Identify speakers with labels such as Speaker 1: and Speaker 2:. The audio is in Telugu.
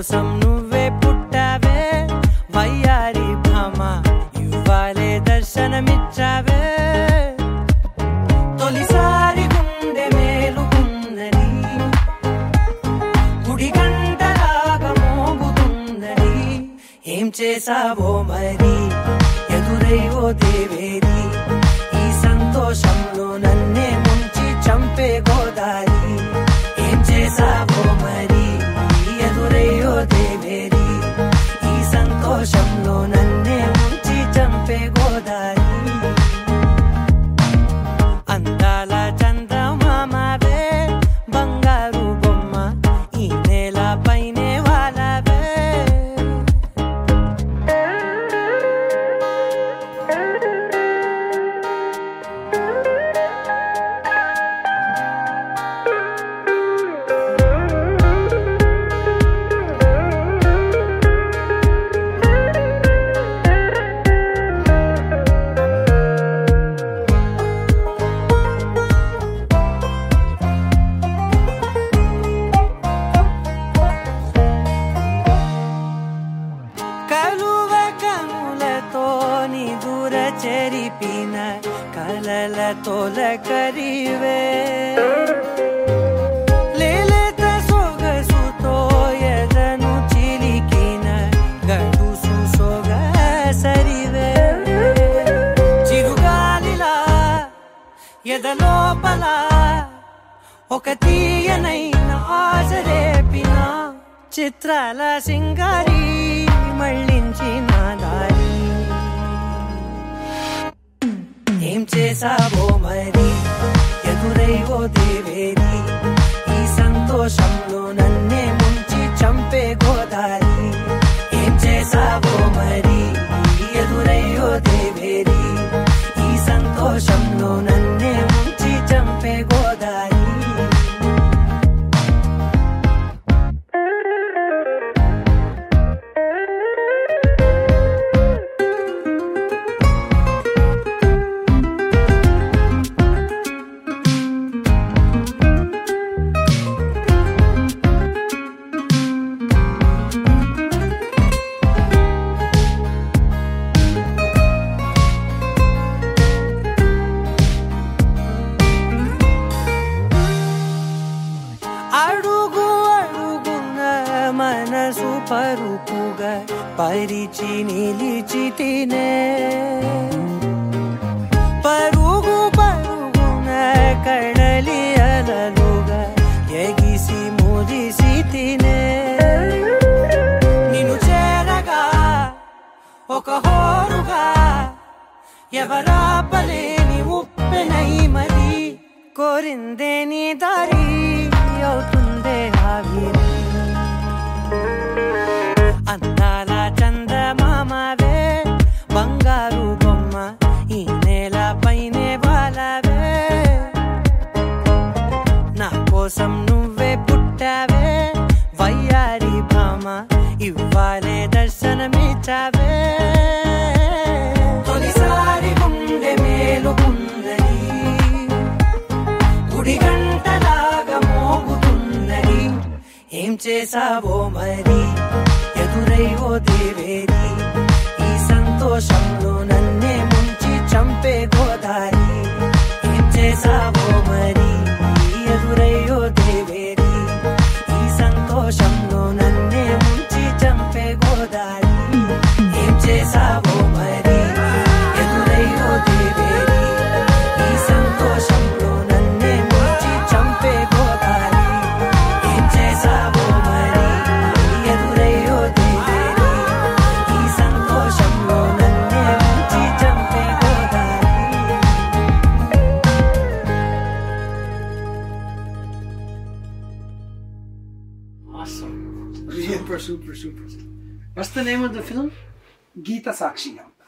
Speaker 1: కోసం నువ్వే పుట్టావే వయ్యారి భామ ఇవ్వాలే దర్శనమిచ్చావే తొలిసారి గుండె మేలుకుందని గుడి గంటలాగా మోగుతుందని ఏం చేసావో మరి ఎదురై ఓ దేవేరి ఈ సంతోషంలో నన్నే ముంచి చంపే గోదారి ఏం చేసావో మరి ఎదురై ఓ దేవేరి ఈ సంతోషంలో నన్నే ముంచి చంపే గోదారి అందాల చందమామవే బంగారు బొమ్మ ఈ నేల పైనే వాలవే కలువ కనులతో నీ దూర చెరిపిన కలల తొలకరివే లేలేత సొగసుతో ఎదను చిలికిన గడుసు సొగసరివే చిరుగాలిలా ఎదలోపల ఒక తీయనైన ఆశ రేపిన చిత్రాల సింగారి మళ్ళించిన దారి ఏం చేసావో మరి ఎదురై ఓ దేవేరి ఈ సంతోషంలో నన్నే ముంచి చంపే గోదారి ఏం చేసావో మరి ఎదురై ఓ దేవేరి ఈ సంతోషంలో నన్నే ముంచి చంపే గోదారి అడుగు అడుగున మనసు పరుపుగా పరిచి నిలిచి తినే పరుగు పరుగున కడలి అలలుగా ఎగిసి మురిసి తినే నిన్ను చేరగా ఒక హోరుగా ఎవరాపలేని ఉప్పెనై మరి కోరిందే నీ దారి అవుతుందే ఆవిరి అందాల చందమామవే బంగారు బొమ్మ ఈ నేల పైనే వాలవే నా కోసం నువ్వే పుట్టావే వయ్యారి భామ ఇవ్వాలే దర్శనమిచ్చావే తొలిసారి గుండె మేలుకుందని గుడి గంటలాగా మోగుతుందని ఏం చేసావో మరి ఎదురై ఓ దేవేరి ఈ సంతోషంలో నన్నే ముంచి చంపే గోదారి ఏం చేసావో మరి ఎదురై ఓ దేవేరి ఈ సంతోషంలో నన్నే ముంచి చంపే గోదారి ఏం చేసావో మరి ఎదురై ఓ దేవేరి ఈ సంతోషంలో నన్నే ముంచి చంపే గోదారి ఏం చేసావో మరి ఎదురై ఓ దేవేరి ఈ సంతోషంలో నన్నే ముంచి చంపే Godari
Speaker 2: Awesome. Super, super, super. What's the name of the film?
Speaker 3: Gita Sakshiyam.